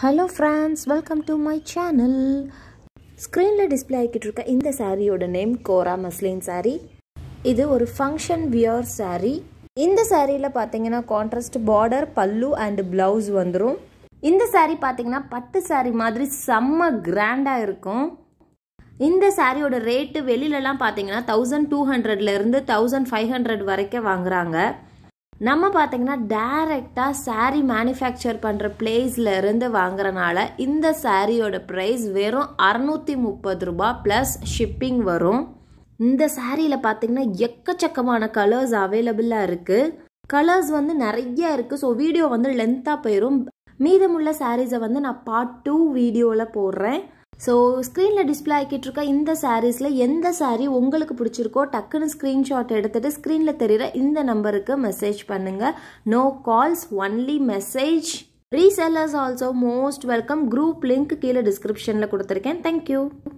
hello friends welcome to my channel ஸ்க்ரீனில் display ஆகிக்கிட்டு இருக்க இந்த சாரியோட நேம் கோரா மஸ்லின் சாரீ இது ஒரு ஃபங்க்ஷன் வியர் சாரீ இந்த சாரியில் பார்த்தீங்கன்னா கான்ட்ராஸ்ட் பார்டர் பல்லு அண்ட் ப்ளவுஸ் வந்துடும் இந்த சாரீ பார்த்தீங்கன்னா பட்டு சாரீ மாதிரி செம்ம கிராண்டாக இருக்கும் இந்த சாரியோட ரேட்டு வெளியிலலாம் பார்த்தீங்கன்னா தௌசண்ட் டூ ஹண்ட்ரட்லேருந்து தௌசண்ட் ஃபைவ் ஹண்ட்ரட் வரைக்கும் வாங்குறாங்க நம்ம பார்த்தீங்கன்னா டைரெக்டாக சாரீ மேனுஃபேக்சர் பண்ணுற பிளேஸில் இருந்து வாங்குறனால இந்த சாரியோட ப்ரைஸ் வெறும் அறநூற்றி முப்பது ரூபா ப்ளஸ் ஷிப்பிங் வரும் இந்த சாரியில் பார்த்தீங்கன்னா எக்கச்சக்கமான கலர்ஸ் அவைலபிளாக இருக்குது கலர்ஸ் வந்து நிறைய இருக்குது ஸோ வீடியோ வந்து லென்த்தாக போயிடும் மீதமுள்ள சாரீஸை வந்து நான் பார்ட் டூ வீடியோவில் போடுறேன் ஸோ ஸ்க்ரீனில் டிஸ்பிளே ஆக்கிட்டு இருக்க இந்த சாரீஸில் எந்த சாரீ உங்களுக்கு பிடிச்சிருக்கோ டக்குன்னு ஸ்க்ரீன்ஷாட் எடுத்துகிட்டு ஸ்க்ரீனில் தெரிகிற இந்த நம்பருக்கு மெசேஜ் பண்ணுங்கள் no calls only message resellers also most welcome group link கீழே டிஸ்கிரிப்ஷனில் கொடுத்துருக்கேன் தேங்க்யூ